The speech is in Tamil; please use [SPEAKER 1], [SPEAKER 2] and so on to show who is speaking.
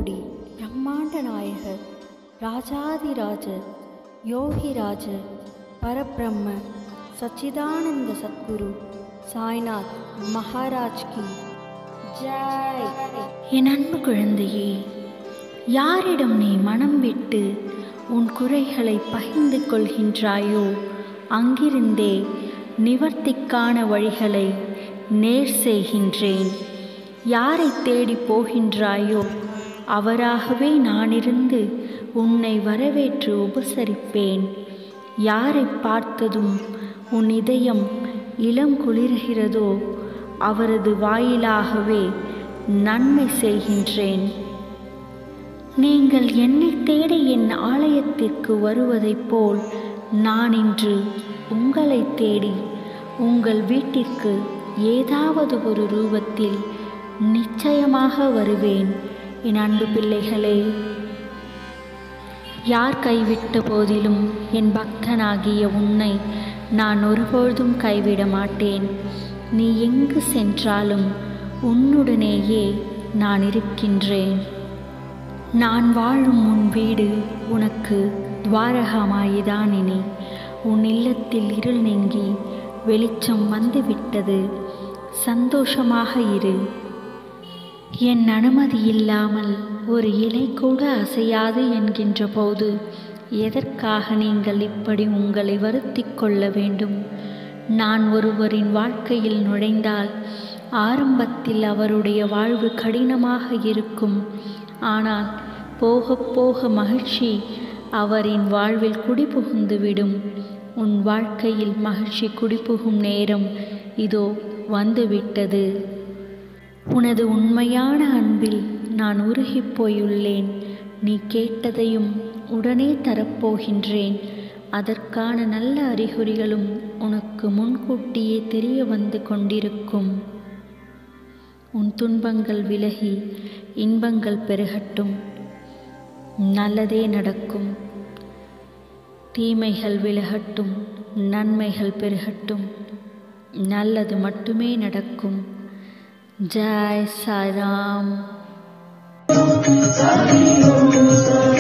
[SPEAKER 1] கோடி பிரம்மாண்ட நாயகர் ராஜாதிராஜ யோகிராஜ பரபிரம்ம சச்சிதானந்த சத்குரு சாய்நாத் மகாராஜ் கி ஜெய்
[SPEAKER 2] என் அன்பு குழந்தையே யாரிடம் நீ மனம் விட்டு உன் குறைகளை பகிர்ந்து கொள்கின்றாயோ அங்கிருந்தே நிவர்த்திக்கான வழிகளை நேர் செய்கின்றேன் யாரை தேடி போகின்றாயோ அவராகவே நானிருந்து உன்னை வரவேற்று உபசரிப்பேன் யாரை பார்த்ததும் உன் இதயம் இளம் குளிர்கிறதோ அவரது வாயிலாகவே நன்மை செய்கின்றேன் நீங்கள் என்னை தேட என் ஆலயத்திற்கு வருவதைப் போல் நான் இன்று உங்களை தேடி உங்கள் வீட்டிற்கு ஏதாவது ஒரு ரூபத்தில் நிச்சயமாக வருவேன் என் அன்பு பிள்ளைகளே யார் கைவிட்ட போதிலும் என் பக்தனாகிய உன்னை நான் ஒருபொழுதும் கைவிட மாட்டேன் நீ எங்கு சென்றாலும் உன்னுடனேயே நான் இருக்கின்றேன் நான் வாழும் உன் வீடு உனக்கு துவாரகமாயிதான் இனி உன் இல்லத்தில் இருள் நீங்கி வெளிச்சம் வந்துவிட்டது சந்தோஷமாக இரு என் அனுமதி இல்லாமல் ஒரு இலை கூட அசையாது என்கின்ற போது எதற்காக நீங்கள் இப்படி உங்களை வருத்திக் கொள்ள வேண்டும் நான் ஒருவரின் வாழ்க்கையில் நுழைந்தால் ஆரம்பத்தில் அவருடைய வாழ்வு கடினமாக இருக்கும் ஆனால் போக போக மகிழ்ச்சி அவரின் வாழ்வில் குடிபுகுந்துவிடும் உன் வாழ்க்கையில் மகிழ்ச்சி குடிபுகும் நேரம் இதோ வந்துவிட்டது உனது உண்மையான அன்பில் நான் உருகிப் போயுள்ளேன் நீ கேட்டதையும் உடனே தரப்போகின்றேன் அதற்கான நல்ல அறிகுறிகளும் உனக்கு முன்கூட்டியே தெரிய வந்து கொண்டிருக்கும் உன் துன்பங்கள் விலகி இன்பங்கள் பெருகட்டும் நல்லதே நடக்கும் தீமைகள் விலகட்டும் நன்மைகள் பெருகட்டும் நல்லது மட்டுமே நடக்கும் ஜெய் சாய்ராம்